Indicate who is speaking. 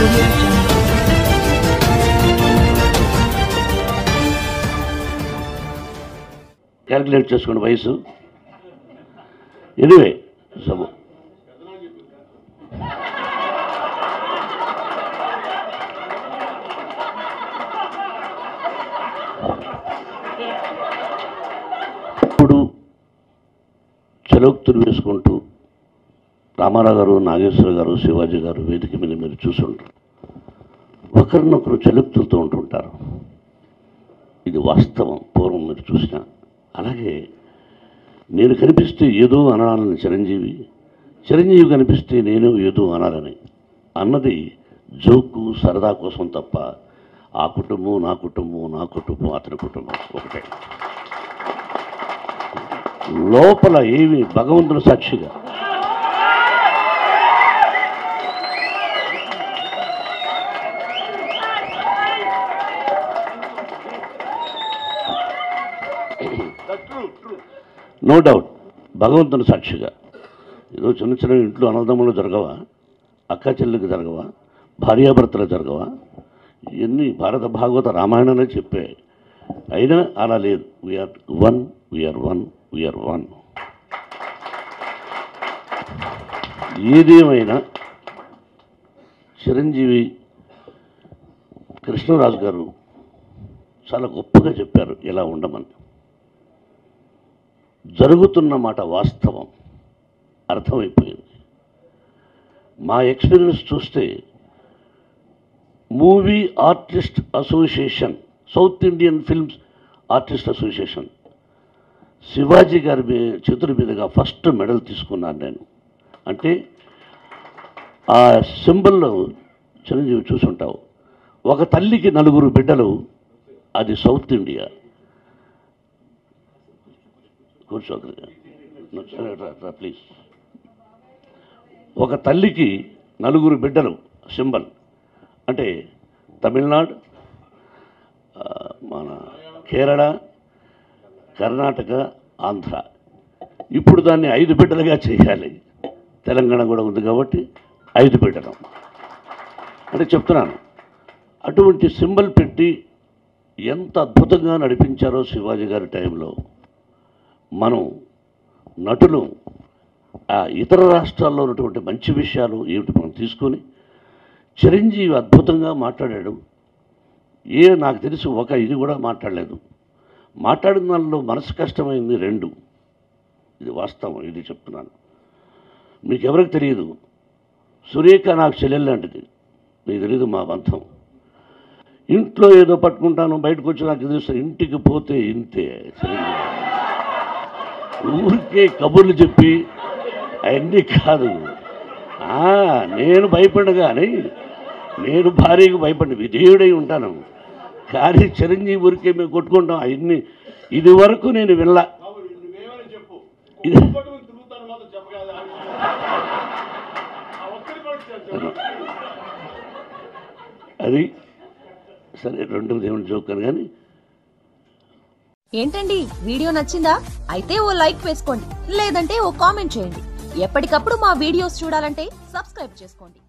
Speaker 1: audio jungle.
Speaker 2: Calculate చేసుకోండి వయసు anyway సబు ఇప్పుడు చలోక్తులు వేసుకుంటూ రామారావు గారు నాగేశ్వర గారు శివాజీ గారు వేదిక మీద మీరు చూసుంటారు ఒకరినొకరు చలుక్తులతో ఉంటుంటారు ఇది వాస్తవం పూర్వం మీరు చూసిన అలాగే నేను కనిపిస్తే ఏదో అనాలని చిరంజీవి చిరంజీవి కనిపిస్తే నేను ఏదో అనాలని అన్నది జోకు సరదా కోసం తప్ప ఆ కుటుంబం నా కుటుంబం నా కుటుంబం అతని కుటుంబం ఒకటే లోపల ఏమి భగవంతుని సాక్షిగా నో డౌట్ భగవంతుని సాక్షిగా ఏదో చిన్న చిన్న ఇంట్లో అన్నదమ్ములు జరగవా అక్క చెల్లెకి జరగవా భార్యాభర్తలు జరగవా ఇవన్నీ భారత భాగవత రామాయణనే చెప్పే అయినా అలా లేదు VR one VR one VR one ఏదేమైనా చిరంజీవి కృష్ణరాజు గారు చాలా గొప్పగా చెప్పారు ఎలా ఉండమని జరుగుతున్న మాట వాస్తవం అర్థమైపోయింది మా ఎక్స్పీరియన్స్ చూస్తే movie artist association south Indian films artist association Shivaji గారి మీ చేతుల మీదుగా ఫస్ట్ మెడల్ తీసుకున్నాను నేను అంటే ఆ సింబల్లో చిరంజీవి చూసుంటావు ఒక తల్లికి నలుగురు బిడ్డలు అది సౌత్ ఇండియా కూర్చో ప్లీజ్ ఒక తల్లికి నలుగురు బిడ్డలు సింబల్ అంటే తమిళనాడు ఆ, మన కేరళ కర్ణాటక ఆంధ్ర ఇప్పుడు దాన్ని ఐదు బిడ్డలుగా చేయాలి తెలంగాణ కూడా ఉంది కాబట్టి ఐదు బిడ్డలు అంటే చెప్తున్నాను అటువంటి సింబల్ పెట్టి ఎంత అద్భుతంగా నడిపించారో శివాజీ గారి టైంలో మనం నటులు ఆ ఇతర రాష్ట్రాల్లో ఉన్నటువంటి మంచి విషయాలు ఏమిటి మనం తీసుకొని చిరంజీవి అద్భుతంగా మాట్లాడాడు ఏ నాకు తెలిసి ఒక ఇది కూడా మాట్లాడలేదు మాట్లాడిన దానిలో మనసు కష్టమైంది రెండు ఇది వాస్తవం ఇది చెప్తున్నాను మీకు ఎవరికి తెలియదు సురేఖ నాకు చెల్లెలు లాంటిది మీకు తెలియదు మా బంధం ఇంట్లో ఏదో పట్టుకుంటాను బయటకు వచ్చి నాకు తెలుసు ఇంటికి పోతే ఇంతే చిరంజీవి ఊరికే కబుర్లు చెప్పి అవన్నీ కాదు ఆ, నేను భయపడ కానీ నేను భార్యకు భయపడి విధేయుడై ఉంటాను కానీ చిరంజీవి ఊరికే మేము కొట్టుకుంటాం అవన్నీ ఇది వరకు నేను వెళ్ళా
Speaker 3: నువ్వేమని చెప్పు
Speaker 2: ఇది
Speaker 3: పట్టుకుని తిరుగుతాను మాత్రం చెప్పగలదు ఆ ఒక్కరి కూడా చెప్పు.
Speaker 2: అది సరే రెండు దేవుని జోకాను కానీ
Speaker 4: ఏంటండి వీడియో నచ్చిందా అయితే ఓ లైక్ వేసుకోండి లేదంటే ఓ కామెంట్ చేయండి ఎప్పటికప్పుడు మా వీడియోస్ చూడాలంటే సబ్స్క్రైబ్ చేసుకోండి